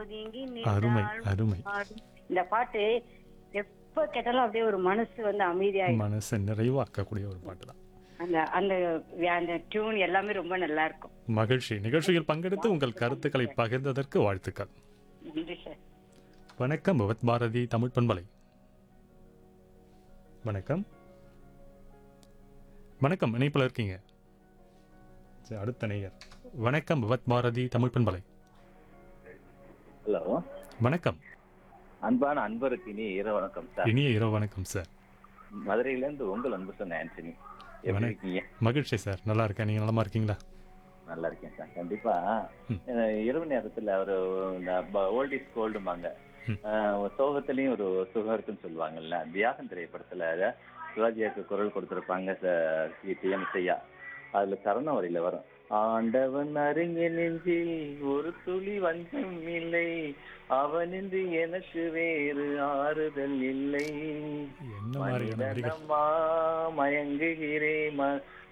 ஒதுங்கி அருமை, நின்றால் அருமை. பாடும். இந்த பாட்டு எப்ப கேட்டாலும் அப்படியே ஒரு மனசு வந்து அமைதியாயிடும் மனசை நிறைவாக்கக்கூடிய ஒரு பாட்டு தான் அந்த அந்த அந்த டியூன் எல்லாமே ரொம்ப நல்லா இருக்கும் மகிழ்ச்சி நிகழ்ச்சியில் பங்கெடுத்து உங்கள் கருத்துக்களை பகிர்ந்ததற்கு வாழ்த்துக்கள் நன்றி சார் வணக்கம் பவத் பாரதி தமிழ் பண்பலை வணக்கம் வணக்கம் இணைப்பில் இருக்கீங்க சரி அடுத்த நேயர் வணக்கம் பவத் பாரதி தமிழ் பண்பலை ஹலோ வணக்கம் அன்பான அன்பருக்கு இனி இரவு வணக்கம் சார் இனிய இரவு வணக்கம் சார் மதுரையில இருந்து உங்கள் அன்பு சொன்ன ஆண்டனி எப்படி வணக்கம். இருக்கீங்க மகிழ்ச்சி சார் நல்லா இருக்கேன் நீங்க நலமா இருக்கீங்களா நல்லா இருக்கேன் சார் கண்டிப்பா ம். அஹ், இரவு நேரத்துல ஒரு ஓல்ட் இஸ் கோல்டுமாங்க ம். சோகத்திலையும் ஒரு சுகம் இருக்குன்னு சொல்லுவாங்கல்ல தியாகம் திரைப்படத்துல சிவாஜியாக்கு குரல் கொடுத்திருப்பாங்க டி எம் செய்யா அதுல சரண வரியில வரும் ஆண்டவன் அறிஞ நெஞ்சில் ஒரு துளி வஞ்சம் இல்லை அவனின்றி எனக்கு வேறு ஆறுதல் இல்லை என்ன மாதிரியான வரிகள் மனிதனம்மா மயங்குகிறே ம-